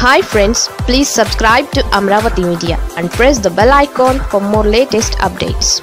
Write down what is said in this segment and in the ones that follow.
hi friends please subscribe to Amaravati media and press the bell icon for more latest updates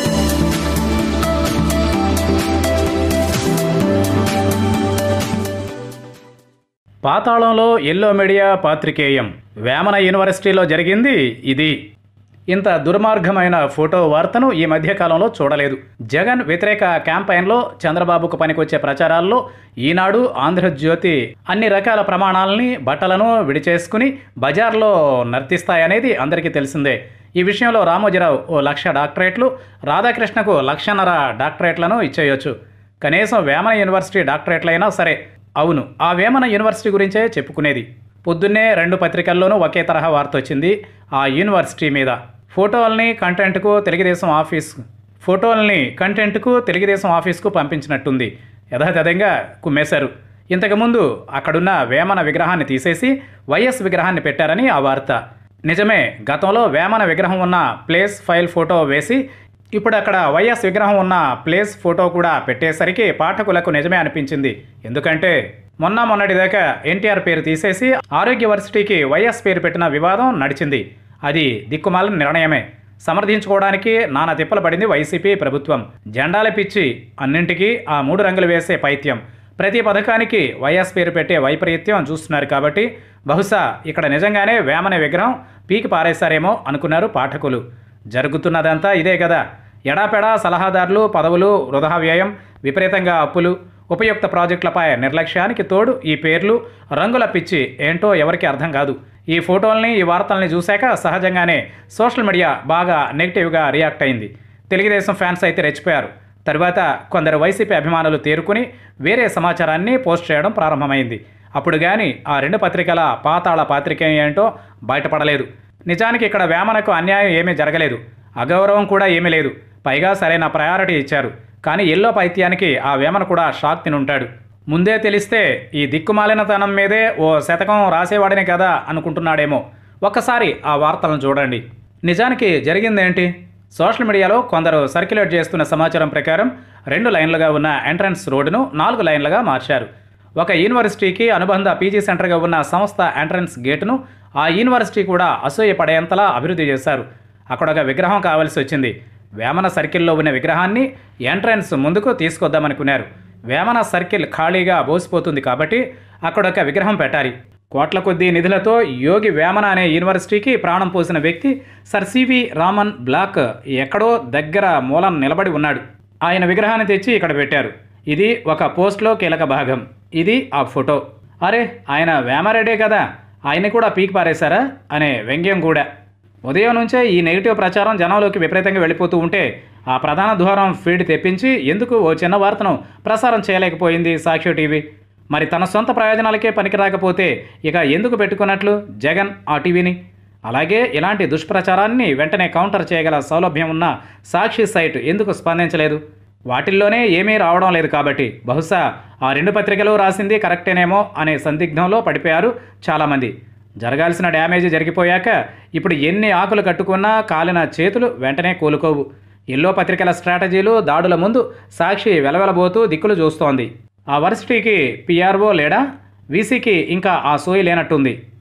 పాతాళంలో yellow media పాత్రికేయం వేమన యూనివర్సిటీలో జరిగింది ఇది ఇంత దుర్మార్గమైన ఫోటో వార్తను ఈ మధ్య కాలంలో చూడలేదు జగన్ వ్యతిరేక క్యాంపెయిన్లో చంద్రబాబుకు పనికొచ్చే ప్రచారాల్లో ఈనాడు ఆంధ్రజ్యోతి అన్ని రకాల ప్రమాణాలని బట్టలను విడిచేసుకుని బజార్లో నర్తిస్తాయనేది అందరికీ తెలిసిందే ఈ విషయంలో రామోజీరావు ఓ లక్ష డాక్టరేట్లు రాధాకృష్ణకు లక్షన్నర డాక్టరేట్లను ఇచ్చేయొచ్చు కనీసం వేమన యూనివర్సిటీ డాక్టరేట్లైనా సరే అవును ఆ వేమన యూనివర్సిటీ గురించే చెప్పుకునేది పొద్దున్నే రెండు పత్రికల్లోనూ ఒకే తరహా వార్త వచ్చింది ఆ యూనివర్సిటీ మీద ఫోటోల్ని కంటెంట్కు తెలుగుదేశం ఆఫీస్ ఫోటోల్ని కంటెంట్కు తెలుగుదేశం ఆఫీస్కు పంపించినట్టుంది యథాతథంగా కుమ్మేశారు ఇంతకుముందు అక్కడున్న వేమన విగ్రహాన్ని తీసేసి వైఎస్ విగ్రహాన్ని పెట్టారని ఆ వార్త నిజమే గతంలో వేమన విగ్రహం ఉన్న ప్లేస్ ఫైల్ ఫోటో వేసి ఇప్పుడు అక్కడ వైఎస్ విగ్రహం ఉన్న ప్లేస్ ఫోటో కూడా పెట్టేసరికి పాఠకులకు నిజమే అనిపించింది ఎందుకంటే మొన్న మొన్నటిదాకా ఎన్టీఆర్ పేరు తీసేసి ఆరోగ్య వర్సిటీకి వైఎస్ పేరు పెట్టిన వివాదం నడిచింది అది దిక్కుమాలిన నిర్ణయమే సమర్థించుకోవడానికి నానా తిప్పలు పడింది వైసీపీ ప్రభుత్వం జెండాల పిచ్చి అన్నింటికీ ఆ మూడు రంగులు వేసే పైత్యం ప్రతి పథకానికి వైఎస్ పేరు పెట్టే వైపరీత్యం చూస్తున్నారు కాబట్టి బహుశా ఇక్కడ నిజంగానే వేమన విగ్రహం పీకి పారేశారేమో అనుకున్నారు పాఠకులు జరుగుతున్నదంతా ఇదే కదా ఎడాపెడా సలహాదారులు పదవులు వృధా వ్యయం విపరీతంగా అప్పులు ఉపయుక్త ప్రాజెక్టులపై నిర్లక్ష్యానికి తోడు ఈ పేర్లు రంగుల పిచ్చి ఏంటో ఎవరికి అర్థం కాదు ఈ ఫోటోల్ని ఈ వార్తల్ని చూశాక సహజంగానే సోషల్ మీడియా బాగా నెగిటివ్గా రియాక్ట్ అయింది తెలుగుదేశం ఫ్యాన్స్ అయితే రెచ్చిపోయారు తరువాత కొందరు వైసీపీ అభిమానులు తేరుకుని వేరే సమాచారాన్ని పోస్ట్ చేయడం ప్రారంభమైంది అప్పుడు కానీ ఆ రెండు పత్రికల పాతాళ పాత్రికేయం ఏంటో బయటపడలేదు నిజానికి ఇక్కడ వేమనకు అన్యాయం ఏమీ జరగలేదు అగౌరవం కూడా ఏమీ లేదు పైగా సరైన ప్రయారిటీ ఇచ్చారు కానీ ఎల్లో పైత్యానికి ఆ వేమన కూడా షాక్ తినుంటాడు ముందే తెలిస్తే ఈ దిక్కుమాలినతనం మీదే ఓ శతకం రాసేవాడినే కదా అనుకుంటున్నాడేమో ఒక్కసారి ఆ వార్తలను చూడండి నిజానికి జరిగిందేంటి సోషల్ మీడియాలో కొందరు సర్క్యులేట్ చేస్తున్న సమాచారం ప్రకారం రెండు లైన్లుగా ఉన్న ఎంట్రన్స్ రోడ్డును నాలుగు లైన్లుగా మార్చారు ఒక యూనివర్సిటీకి అనుబంధ పీజీ సెంటర్గా ఉన్న సంస్థ ఎంట్రన్స్ గేటును ఆ యూనివర్సిటీ కూడా అసూయ పడేంతలా అభివృద్ధి చేశారు అక్కడ ఒక విగ్రహం కావాల్సి వచ్చింది వేమన సర్కిల్లో ఉన్న విగ్రహాన్ని ఎంట్రన్స్ ముందుకు తీసుకొద్దామనుకున్నారు వేమన సర్కిల్ ఖాళీగా బోసిపోతుంది కాబట్టి అక్కడ ఒక విగ్రహం పెట్టాలి కోట్ల కొద్దీ నిధులతో యోగి వేమన అనే యూనివర్సిటీకి ప్రాణం పోసిన వ్యక్తి సర్ సివి రామన్ బ్లాక్ ఎక్కడో దగ్గర మూలం నిలబడి ఉన్నాడు ఆయన విగ్రహాన్ని తెచ్చి ఇక్కడ పెట్టారు ఇది ఒక పోస్ట్లో కీలక భాగం ఇది ఆ ఫోటో అరే ఆయన వేమారెడ్డే కదా ఆయన్ని కూడా పీకి పారేశారా అనే వ్యంగ్యం కూడా ఉదయం నుంచే ఈ నెగిటివ్ ప్రచారం జనంలోకి విపరీతంగా వెళ్ళిపోతూ ఉంటే ఆ ప్రధాన ద్వారం ఫీడ్ తెప్పించి ఎందుకు ఓ చిన్న వార్తను ప్రసారం చేయలేకపోయింది సాక్షి టీవీ మరి తన సొంత ప్రయోజనాలకే పనికి రాకపోతే ఇక ఎందుకు పెట్టుకున్నట్లు జగన్ ఆ టీవీని అలాగే ఇలాంటి దుష్ప్రచారాన్ని వెంటనే కౌంటర్ చేయగల సౌలభ్యం ఉన్న సాక్షి సైట్ ఎందుకు స్పందించలేదు వాటిల్లోనే ఏమీ రావడం లేదు కాబట్టి బహుశా ఆ రెండు పత్రికలు రాసింది కరెక్టేనేమో అనే సందిగ్ధంలో పడిపోయారు చాలామంది జరగాల్సిన డ్యామేజ్ జరిగిపోయాక ఇప్పుడు ఎన్ని ఆకులు కట్టుకున్నా కాలిన చేతులు వెంటనే కోలుకోవు ఎల్లో పత్రికల స్ట్రాటజీలు దాడుల ముందు సాక్షి వెలవెలబోతూ దిక్కులు చూస్తోంది ఆ వర్సిటీకి పిఆర్ఓ లేడా వీసీకి ఇంకా ఆ సోయి లేనట్టుంది